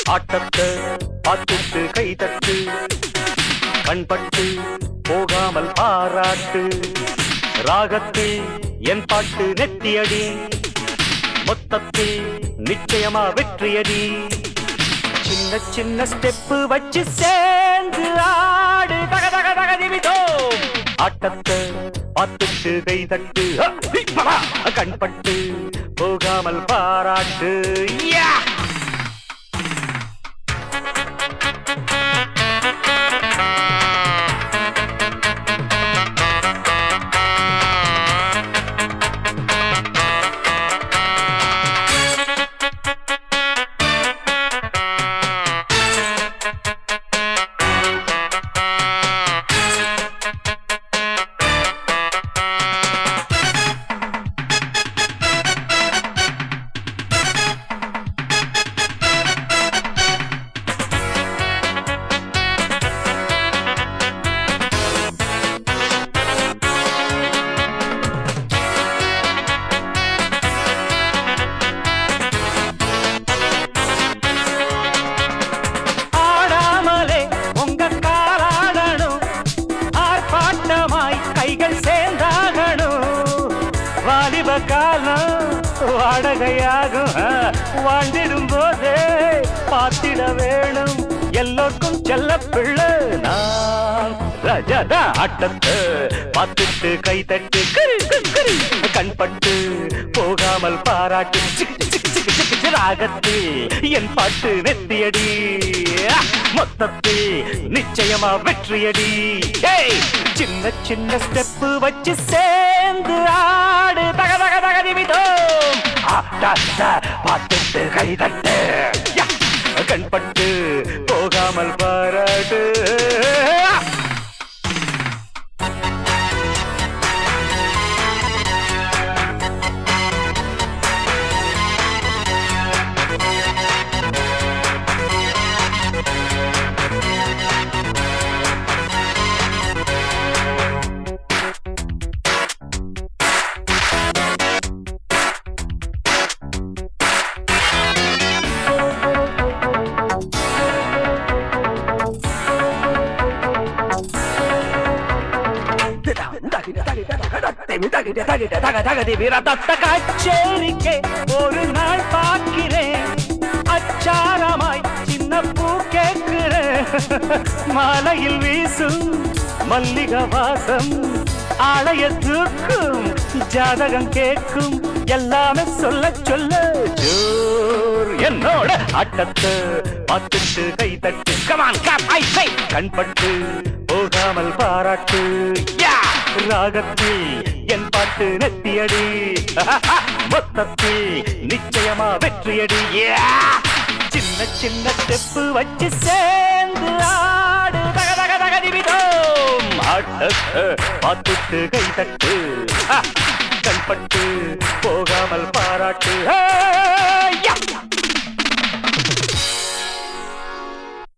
ஆட்டத்தை பார்த்துட்டு கை தட்டு கண்பட்டு போகாமல் பாராட்டு ராகத்தில் என் பாட்டு நெத்தியடி மொத்தத்தில் நிச்சயமா வெற்றியடி சின்ன சின்ன ஸ்டெப்பு வச்சு சேர்ந்து ஆடு தக தக தக திமிதோ ஆட்டத்தை பார்த்துட்டு கை தட்டு அ, ஹி, படா. கண்பட்டு போகாமல் பாராட்டு யா ஆடாமலே உங்க காலாடணும் ஆர்ப்பாட்டமாய் கைகள் சேர்ந்தாகணும் வாலிப காலம் வாடகையாகும் ஆ, வாழ்ந்திடும் போதே பார்த்திட வேணும் எல்லோருக்கும் செல்ல பிள்ளை நான் ரஜதா ஆட்டத்தை பார்த்துட்டு கை தட்டு கரு, கரு, கரு. கண்பட்டு போகாமல் பாராட்டு சிக்கு, சிக்கு, சிக்கு, சிக்கு, சிக்கு, ராகத்தில் என் பாட்டு வெற்றியடி ஆ, மொத்தத்தில் நிச்சயமா வெற்றியடி ஏய், சின்ன சின்ன ஸ்டெப்பு வச்சு சேர்ந்து ஆடு தக தக தக நிமிதம் ஆட்டாட்ட பார்த்துட்டு கை தட்டு யா, கண்பட்டு போகாமல் பாராட்டு ஆ. கச்சேரிக்கே ஒரு நாள் பார்க்கிறேன் அச்சாரமாய் சின்ன பூ கேட்கிறேன் மாலையில் வீசும் மல்லிக வாசம் ஆளைய தூக்கும் ஜாதகம் கேட்கும் எல்லாமே சொல்ல சொல்ல ஜோர் என்னோட ஆட்டத்தை பார்த்துட்டு கை தட்டு கமான் காப் ஐ சை கண்பட்டு போகாமல் பாராட்டு யா ராகத்தில் என் பாட்டு நெத்தியடி மொத்தத்தில் நிச்சயமா வெற்றியடி யா சின்ன சின்ன ஸ்டெப்பு வச்சு சேர்ந்து ஆடு தக தக தக நிமிதம் ஆட்டத்தை பார்த்துட்டு கை தட்டு கண்பட்டு போகாமல் பாராட்டு ஹே